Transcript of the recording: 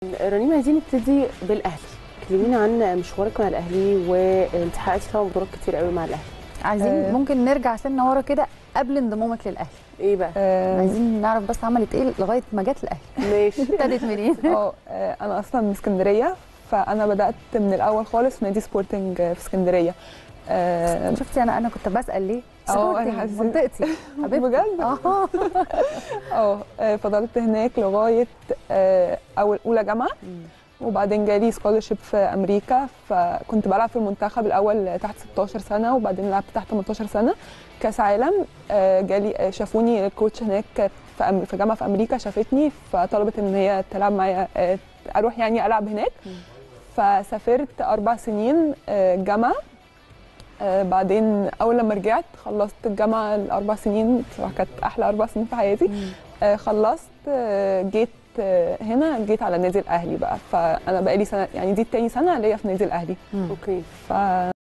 رنيم عايزين نبتدي بالاهلي كلمينا عن مشوارك مع الاهلي وانت حققتي طبعا بطولات كتير قوي مع الاهلي عايزين آه. ممكن نرجع سنه ورا كده قبل انضمامك للاهلي ايه بقى آه، عايزين نعرف بس عملت ايه لغايه ما جت الاهلي ماشي ابتدت منين اه آه، انا اصلا من اسكندريه فانا بدات من الاول خالص في نادي سبورتنج آه، في اسكندريه آه، شفتي انا انا كنت بسال ليه اه، انا سبورتنج، حسيت- منطقتي حبيبتي بجد اه اه آه، فضلت هناك لغايه آه، اول اولى جامعه وبعدين جالي سكولرشيب في امريكا فكنت بلعب في المنتخب الاول تحت 16 سنه وبعدين لعبت تحت 18 سنه كاس عالم آه، جالي آه، شافوني الكوتش هناك في أم- في جامعه في امريكا شافتني فطلبت ان هي تلعب معايا آه، اروح يعني العب هناك مم. فسافرت اربع سنين آه، جامعه آه، بعدين اول لما رجعت خلصت الجامعه الاربع سنين بصراحه كانت احلى اربع سنين في حياتي آه، خلصت آه، جيت آه، هنا جيت على النادي الاهلي بقى فانا بقالي سنه يعني دي تاني سنه ليا في النادي الاهلي اوكي ف